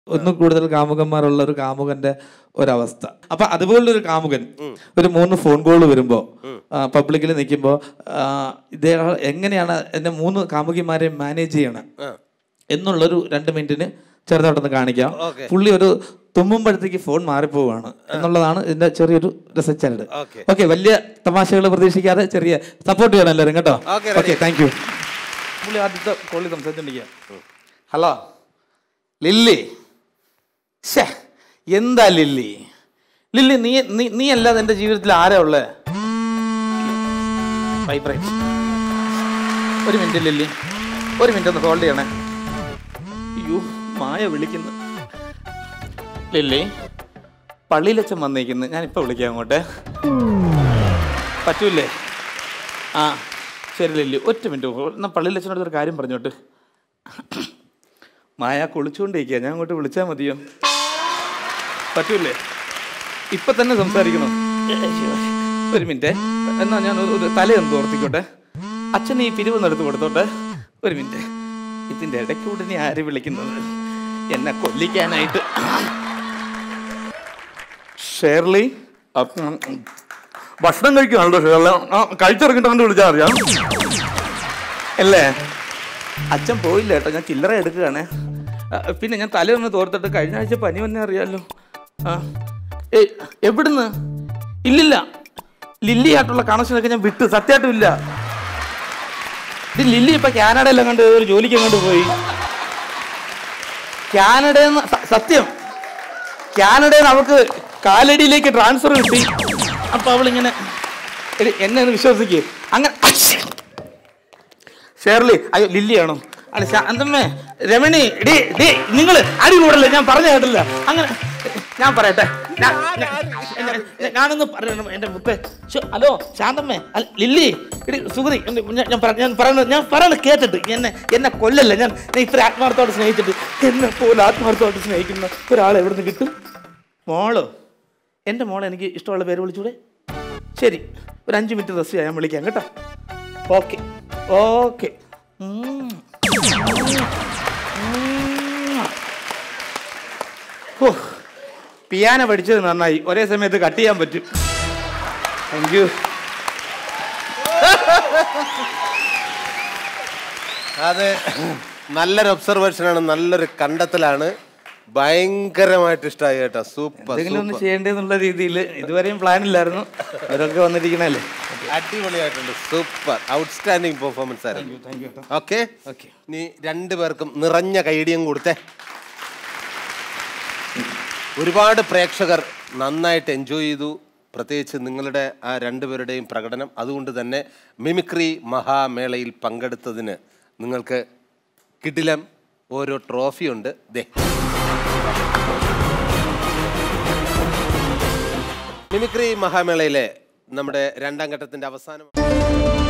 ഒന്നും കൂടുതൽ കാമുകന്മാരുള്ള ഒരു കാമുകന്റെ ഒരവസ്ഥ അപ്പൊ അതുപോലുള്ള ഒരു കാമുകൻ ഒരു മൂന്ന് ഫോൺ കോൾ വരുമ്പോ പബ്ലിക്കിൽ നിൽക്കുമ്പോ ഇദ്ദേഹം എങ്ങനെയാണ് എന്റെ മൂന്ന് കാമുകിമാരെ മാനേജ് ചെയ്യണം എന്നുള്ളൊരു രണ്ട് മിനിറ്റിന് ചെറുതായിട്ടൊന്ന് കാണിക്കാം Okay. പുള്ളി ഒരു തുമ്മുമ്പോഴത്തേക്ക് ഫോൺ മാറിപ്പോവാണ് എന്നുള്ളതാണ് ഇതിന്റെ ചെറിയൊരു രസച്ചരട് Okay. ഓക്കെ വലിയ തമാശകൾ പ്രതീക്ഷിക്കാതെ ചെറിയ സപ്പോർട്ട് ചെയ്യണം എല്ലാവരും കേട്ടോ Okay, ready. Okay thank you പുള്ളി ആദ്യത്തെ കോളി സംസാരിച്ചോണ്ടിരിക്കുക ഹലോ ലില്ലി ശ്ശേ, എന്താ ലില്ലി ലില്ലി നീ നീ നീ അല്ലാതെ എൻ്റെ ജീവിതത്തിൽ ആരാ ഉള്ളേ വൈബ്രേറ്റ് ഒരു മിനിറ്റ് ലില്ലി ഒരു മിനിറ്റ് ഒന്ന് ഹോൾഡ് ചെയ്യണേ അയ്യോ മായ വിളിക്കുന്നു ലില്ലി പള്ളിയിലച്ഛൻ വന്നേക്കുന്നു ഞാൻ ഇപ്പൊ വിളിക്കാം അങ്ങോട്ട് പറ്റൂലേ ആ ശരി ലില്ലി ഒറ്റ മിനിറ്റ് എന്നാൽ പള്ളിയിലച്ഛനോട് ഒരു കാര്യം പറഞ്ഞോട്ട് മായ കുളിച്ചുകൊണ്ടിരിക്കുക ഞാൻ അങ്ങോട്ട് വിളിച്ചാൽ മതിയോ പറ്റൂലേ ഇപ്പൊ തന്നെ സംസാരിക്കണം ഒരു മിനിറ്റ് എന്നാ ഞാൻ ഒരു- ഒരു തലയൊന്ന് തോർത്തിക്കോട്ടെ അച്ഛൻ ഈ പിരിവ് നടത്തി കൊടുത്തോട്ടെ ഒരു മിനിറ്റ് ഇതിന്റെ ഇടയ്ക്കൂടെ നീ ആര് വിളിക്കുന്നത് എന്നെ കൊല്ലിക്കാനായിട്ട് ഷേർലി അപ്പം, ഭക്ഷണം കഴിക്കുകയാണല്ലോ ഷേർലി ആ കഴിച്ചിറങ്ങിട്ട് കണ്ട് വിളിച്ചാൽ അറിയാം അല്ലേ അച്ഛൻ പോയില്ല കേട്ടോ ഞാൻ ചില്ലറ എടുക്കുകയാണേ ആ, പിന്നെ ഞാൻ തലയൊന്ന് തോർത്തിട്ട് കഴിഞ്ഞ ആഴ്ച പനി വന്നെ അറിയാലോ ആ ഏയ് എവിടുന്ന് ഇല്ലില്ല ലില്ലി ആയിട്ടുള്ള കണക്ഷനൊക്കെ ഞാൻ വിട്ടു സത്യമായിട്ടും ഇല്ല ഇത് ലില്ലി ഇപ്പൊ കാനഡയിലും കണ്ട് ഒരു ജോലിക്ക് അങ്ങോട്ട് പോയി കാനഡയിൽ നിന്ന് സത്യം കാനഡയിൽ നിന്ന് അവൾക്ക് കാലടിയിലേക്ക് ട്രാൻസ്ഫർ കിട്ടി അപ്പൊ അവളിങ്ങനെ എടി, എന്നെ ഒന്ന് വിശ്വസിക്ക് അങ്ങനെ ഷേർലി അയ്യോ ലില്ലിയാണോ അല്ല ശാന്തമ്മേ രമണി ഡേ ഡേ നിങ്ങൾ അടി കൂടല്ലേ ഞാൻ പറഞ്ഞ കേട്ടില്ല അങ്ങനെ ഞാൻ പറയട്ടെ ഞാൻ- ഞാൻ- ഞാൻ- ഞാനൊന്ന് പറയണം എന്റെ മുത്തേ ശ്ശോ, ഹലോ ശാന്തമ്മേ അല്ല ലില്ലി ഇടി സുഹൃതി എന്റെ- ഞാൻ- ഞാൻ പറ- ഞാൻ പറയണത് ഞാൻ പറയണത് കേട്ടിട്ട് എന്നെ എന്നെ കൊല്ലല്ല ഞാൻ ഞാൻ ഇത്ര ആത്മാർത്ഥത്തോടെ സ്നേഹിച്ചിട്ട് എന്നെ പോലെ ആത്മാർത്ഥത്തോടെ സ്നേഹിക്കുന്ന ഒരാളെ എവിടെ നിന്ന് കിട്ടും മോളോ എൻ്റെ മോളെ എനിക്ക് ഇഷ്ടമുള്ള പേര് വിളിച്ചൂടെ ശരി ഒരു അഞ്ച് മിനിറ്റ് റെസ്റ്റ് ചെയ്യാൻ വിളിക്കാം കേട്ടോ ഓക്കെ ഓക്കെ ഓ പിയാനോ പഠിച്ചത് നന്നായി ഒരേ സമയത്ത് കട്ട് ചെയ്യാൻ പറ്റും താങ്ക് യു അത് നല്ലൊരു ഒബ്സർവേഷൻ ആണ് നല്ലൊരു കണ്ടെത്തലാണ് ഭയങ്കരമായിട്ട് ഇഷ്ടമായി കേട്ടോ സൂപ്പർ എന്തെങ്കിലും ഒന്ന് ചെയ്യേണ്ടതെന്നുള്ള രീതിയിൽ ഇതുവരെയും പ്ലാൻ ഇല്ലായിരുന്നു അവരൊക്കെ വന്നിരിക്കണല്ലേ അടിപൊളിയായിട്ടുണ്ട് സൂപ്പർ ഔട്ട്സ്റ്റാൻഡിങ് പെർഫോമൻസ് ആയിരുന്നു താങ്ക് യു കേട്ടോ ഓക്കെ ഓക്കെ നീ രണ്ടു പേർക്കും നിറഞ്ഞ കൈഡിയും കൊടുത്തേ ഒരുപാട് പ്രേക്ഷകർ നന്നായിട്ട് എൻജോയ് ചെയ്തു പ്രത്യേകിച്ച് നിങ്ങളുടെ ആ രണ്ടുപേരുടെയും പ്രകടനം അതുകൊണ്ട് തന്നെ മിമിക്രി മഹാമേളയിൽ പങ്കെടുത്തതിന് നിങ്ങൾക്ക് കിടിലം ഓരോ ട്രോഫിയുണ്ട് ദേ മിമിക്രി മഹാമേളയിലെ നമ്മുടെ രണ്ടാം ഘട്ടത്തിന്റെ അവസാനം